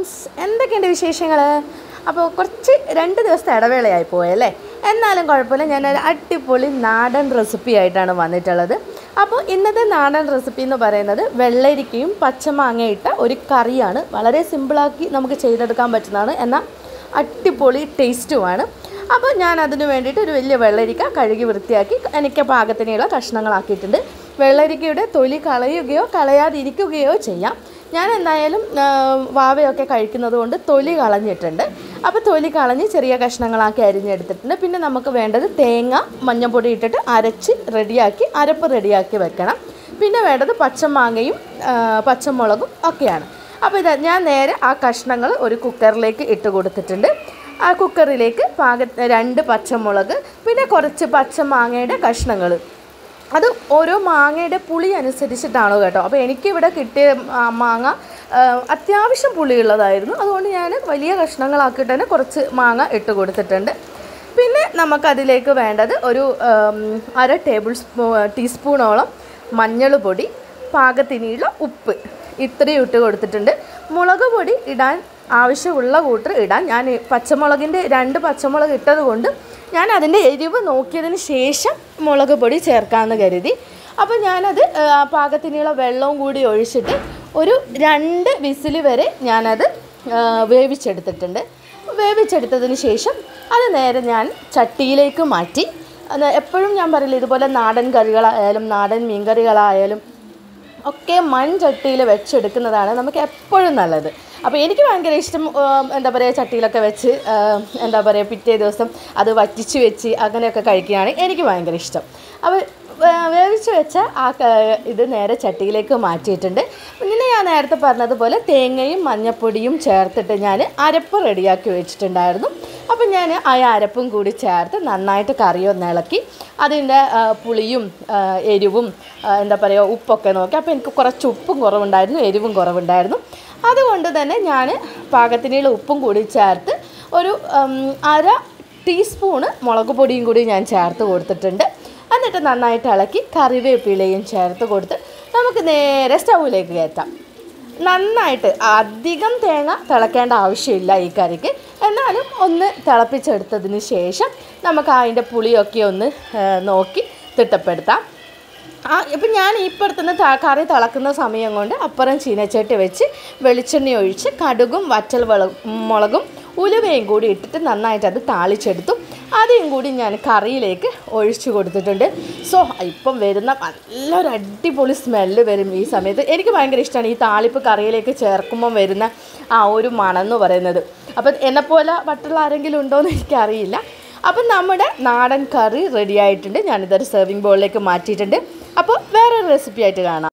friends എന്തൊക്കെയുണ്ട് വിശേഷങ്ങൾ അപ്പോൾ കുറച്ച് രണ്ട് ദിവസത്തെ ഇടവേളയായി പോയല്ലേ എന്നാലും കുഴപ്പമില്ല ഞാനൊരു അടിപൊളി നാടൻ റെസിപ്പി ആയിട്ടാണ് വന്നിട്ടുള്ളത് അപ്പോൾ ഇന്നത്തെ നാടൻ റെസിപ്പി എന്ന് പറയുന്നത് വെള്ളരിക്കയും പച്ചമാങ്ങ ഇട്ട ഒരു കറിയാണ് വളരെ സിമ്പിളാക്കി നമുക്ക് ചെയ്തെടുക്കാൻ പറ്റുന്നതാണ് എന്നാൽ അടിപൊളി ടേസ്റ്റുമാണ് അപ്പോൾ ഞാൻ അതിന് വേണ്ടിയിട്ട് ഒരു വലിയ വെള്ളരിക്ക കഴുകി വൃത്തിയാക്കി എനിക്ക് പാകത്തിനുള്ള കഷ്ണങ്ങളാക്കിയിട്ടുണ്ട് വെള്ളരിക്കയുടെ തൊലി കളയുകയോ കളയാതിരിക്കുകയോ ചെയ്യാം ഞാൻ എന്തായാലും ആ, വാവയൊക്കെ കഴിക്കുന്നത് കൊണ്ട് തൊലി കളഞ്ഞിട്ടുണ്ട് അപ്പോൾ തൊലി കളഞ്ഞ് ചെറിയ കഷ്ണങ്ങളാക്കി അരിഞ്ഞെടുത്തിട്ടുണ്ട് പിന്നെ നമുക്ക് വേണ്ടത് തേങ്ങ മഞ്ഞൾപ്പൊടി ഇട്ടിട്ട് അരച്ച് റെഡിയാക്കി അരപ്പ് റെഡിയാക്കി വെക്കണം പിന്നെ വേണ്ടത് പച്ചമാങ്ങയും ആ, പച്ചമുളകും ഒക്കെയാണ് അപ്പോൾ ഇത് ഞാൻ നേരെ ആ കഷ്ണങ്ങൾ ഒരു കുക്കറിലേക്ക് ഇട്ട് കൊടുത്തിട്ടുണ്ട് ആ കുക്കറിലേക്ക് പാക രണ്ട് പച്ചമുളക് പിന്നെ കുറച്ച് പച്ചമാങ്ങയുടെ കഷ്ണങ്ങൾ അത് ഓരോ മാങ്ങയുടെ പുളി അനുസരിച്ചിട്ടാണ് കേട്ടോ അപ്പോൾ എനിക്കിവിടെ കിട്ടിയ ആ, മാങ്ങ ആ, അത്യാവശ്യം പുളിയുള്ളതായിരുന്നു അതുകൊണ്ട് ഞാൻ വലിയ കഷ്ണങ്ങളാക്കിയിട്ട് തന്നെ കുറച്ച് മാങ്ങ ഇട്ട് കൊടുത്തിട്ടുണ്ട് പിന്നെ നമുക്കതിലേക്ക് വേണ്ടത് ഒരു ഉം, അര ടേബിൾ സ്പൂ ടീസ്പൂണോളം മഞ്ഞൾ പൊടി പാകത്തിനുള്ള ഉപ്പ് ഇത്രയും ഇട്ട് കൊടുത്തിട്ടുണ്ട് മുളക് പൊടി ഇടാൻ ആവശ്യമുള്ള കൂട്ടർ ഇടാൻ ഞാൻ ഈ പച്ചമുളകിൻ്റെ രണ്ട് പച്ചമുളക് ഇട്ടത് കൊണ്ട് ഞാൻ അതിൻ്റെ എരിവ് നോക്കിയതിന് ശേഷം മുളക് പൊടി ചേർക്കാമെന്ന് കരുതി അപ്പോൾ ഞാനത് ആ, പാകത്തിനുള്ള വെള്ളവും കൂടി ഒഴിച്ചിട്ട് ഒരു രണ്ട് വിസിൽ വരെ ഞാനത് ആ, വേവിച്ചെടുത്തിട്ടുണ്ട് വേവിച്ചെടുത്തതിന് ശേഷം അത് നേരെ ഞാൻ ചട്ടിയിലേക്ക് മാറ്റി അത് എപ്പോഴും ഞാൻ പറയില്ല ഇതുപോലെ നാടൻ കറികളായാലും നാടൻ മീൻകറികളായാലും ഒക്കെ മൺചട്ടിയിൽ വെച്ചെടുക്കുന്നതാണ് നമുക്ക് എപ്പോഴും നല്ലത് അപ്പോൾ എനിക്ക് ഭയങ്കര ഇഷ്ടം ഉം, എന്താ പറയുക ചട്ടിയിലൊക്കെ വെച്ച് ഉം, എന്താ പറയുക പിറ്റേ ദിവസം അത് വറ്റിച്ച് വെച്ച് അങ്ങനെയൊക്കെ കഴിക്കുകയാണ് എനിക്ക് ഭയങ്കര ഇഷ്ടം അപ്പോൾ വേ- വേവിച്ച് വെച്ച ആ ക- ഇത് നേരെ ചട്ടിയിലേക്ക് മാറ്റിയിട്ടുണ്ട് പിന്നെ ഞാൻ നേരത്തെ പറഞ്ഞതുപോലെ തേങ്ങയും മഞ്ഞപ്പൊടിയും ചേർത്തിട്ട് ഞാൻ അരപ്പ് റെഡിയാക്കി വെച്ചിട്ടുണ്ടായിരുന്നു അപ്പം ഞാൻ ആ അരപ്പും കൂടി ചേർത്ത് നന്നായിട്ട് കറി ഒന്ന് ഇളക്കി അതിൻ്റെ ആ, പുളിയും ആ, എരിവും ആ, എന്താ പറയുക ഉപ്പൊക്കെ നോക്കി അപ്പോൾ എനിക്ക് കുറച്ച് ഉപ്പും കുറവുണ്ടായിരുന്നു എരിവും കുറവുണ്ടായിരുന്നു അതുകൊണ്ട് തന്നെ ഞാൻ പാകത്തിനുള്ള ഉപ്പും കൂടി ചേർത്ത് ഒരു ഉം, അര ടീസ്പൂണ് മുളക് പൊടിയും കൂടി ഞാൻ ചേർത്ത് കൊടുത്തിട്ടുണ്ട് എന്നിട്ട് നന്നായിട്ട് ഇളക്കി കറിവേപ്പിലയും ചേർത്ത് കൊടുത്ത് നമുക്ക് നേരെ സ്റ്റൗവിലേക്ക് കയറ്റാം നന്നായിട്ട് അധികം തേങ്ങ തിളക്കേണ്ട ആവശ്യമില്ല ഈ കറിക്ക് എന്നാലും ഒന്ന് തിളപ്പിച്ചെടുത്തതിന് ശേഷം നമുക്ക് അതിൻ്റെ പുളിയൊക്കെ ഒന്ന് ആ, നോക്കി തിട്ടപ്പെടുത്താം ആ ഇപ്പം ഞാൻ ഇപ്പുറത്തുനിന്ന് ത കറി തിളക്കുന്ന സമയം കൊണ്ട് അപ്പുറം ചീനച്ചട്ടി വെച്ച് വെളിച്ചെണ്ണ ഒഴിച്ച് കടുകും വറ്റൽ വള മുളകും ഉലുവയും കൂടി ഇട്ടിട്ട് നന്നായിട്ട് അത് താളിച്ചെടുത്തു അதைയും കൂടി ഞാൻ കറിയിലേക്ക് ഒഴിച്ചു കൊടുത്തിട്ടുണ്ട് സോ ഇപ്പം വരുന്ന നല്ലൊരു അടിപൊളി സ്മെല്ല് വരും ഈ സമയത്ത് എനിക്ക് ഭയങ്കര ഇഷ്ടമാണ് ഈ താളിപ്പ് കറിയിലേക്ക് ചേർക്കുമ്പം വരുന്ന ആ ഒരു മണം എന്ന് പറയുന്നത് അപ്പം എന്നെപ്പോലെ മറ്റുള്ള ആരെങ്കിലും ഉണ്ടോ എന്ന് എനിക്കറിയില്ല അപ്പം നമ്മുടെ നാടൻ കറി റെഡി ആയിട്ടുണ്ട് ഞാനിതൊരു സെർവിങ് ബോളിലേക്ക് മാറ്റിയിട്ടുണ്ട് അപ്പോൾ വേറൊരു റെസിപ്പി ആയിട്ട് കാണാം